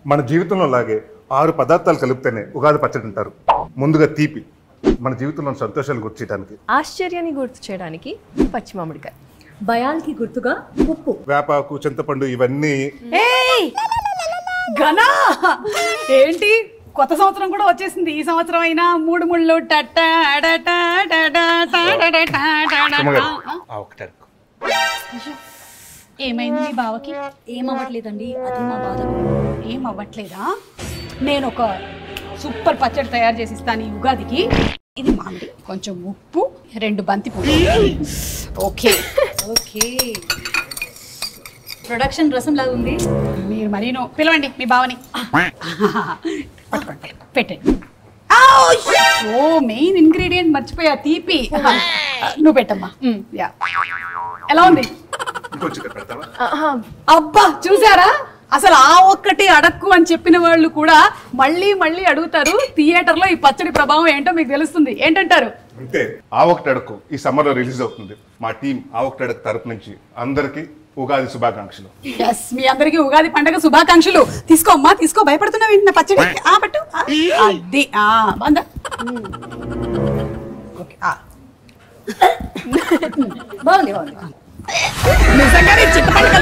మన జీవితంలో లాగే ఆరు పదార్థాలు కలిపితేనే ఉగాది పచ్చడి అంటారు ముందుగా తీపి మన జీవితంలో సంతోషాలు గుర్చేయడానికి ఆశ్చర్యాన్ని గుర్తు చేయడానికి పచ్చి మామిడికాయ భయానికి గుర్తుగా ఉప్పు వేపాకు చింతపండు ఇవన్నీ ఏయ్! ఘనా ఏంటి కొత్త సంవత్సరం కూడా వచ్చేసింది ఈ సంవత్సరం అయినా మూడు ముళ్ళు టట్టా డటా డటా టా డటా టా డటా సుమగారు, టా. ఆ ఒకటి అడుగు. ఏమైంది మీ బావకి ఏమవ్వట్లేదండి అది మా బాధ ఏం అవ్వట్లేదా నేను ఒక సూపర్ పచ్చడి తయారు చేసి ఇస్తాను ఈ ఉగాదికి ఇది మామిడి కొంచెం ఉప్పు రెండు బంతి పువ్వు ఓకే ఓకే ప్రొడక్షన్ రసం లాగా ఉంది మీరు మరీను పిలవండి మీ బావని పట్టుకోండి పెట్టండి ఓ మెయిన్ ఇంగ్రీడియంట్ మర్చిపోయా తీపి నువ్వు పెట్టమ్మా మ్, యా ఎలా ఉంది ఇంకొంచెం ఇక్కడ పెడతావా ఆహా, అబ్బా చూసారా అసలు ఆ ఒక్కటి అడక్కు అని చెప్పిన వాళ్ళు కూడా మళ్ళీ మళ్ళీ అడుగుతారు థియేటర్ లో ఈ పచ్చడి ప్రభావం ఏంటో మీకు తెలుస్తుంది ఏంటంటారు అంతే ఆ ఒకటి అడుగు ఈ సమ్మర్ లో రిలీజ్ అవుతుంది మా టీం ఆ ఒకటి అడుగు తరపు నుంచి అందరికి ఉగాది శుభాకాంక్షలు ఎస్ మీ అందరికీ ఉగాది పండగ శుభాకాంక్షలు తీసుకో అమ్మా తీసుకో భయపడుతున్నావు ఏంటి నా పచ్చడి ఆ పట్టు ఆ, అది ఆ బాగుందా ఓకే ఆ. బాగుంది బాగుంది నిజంగానే చింతపండు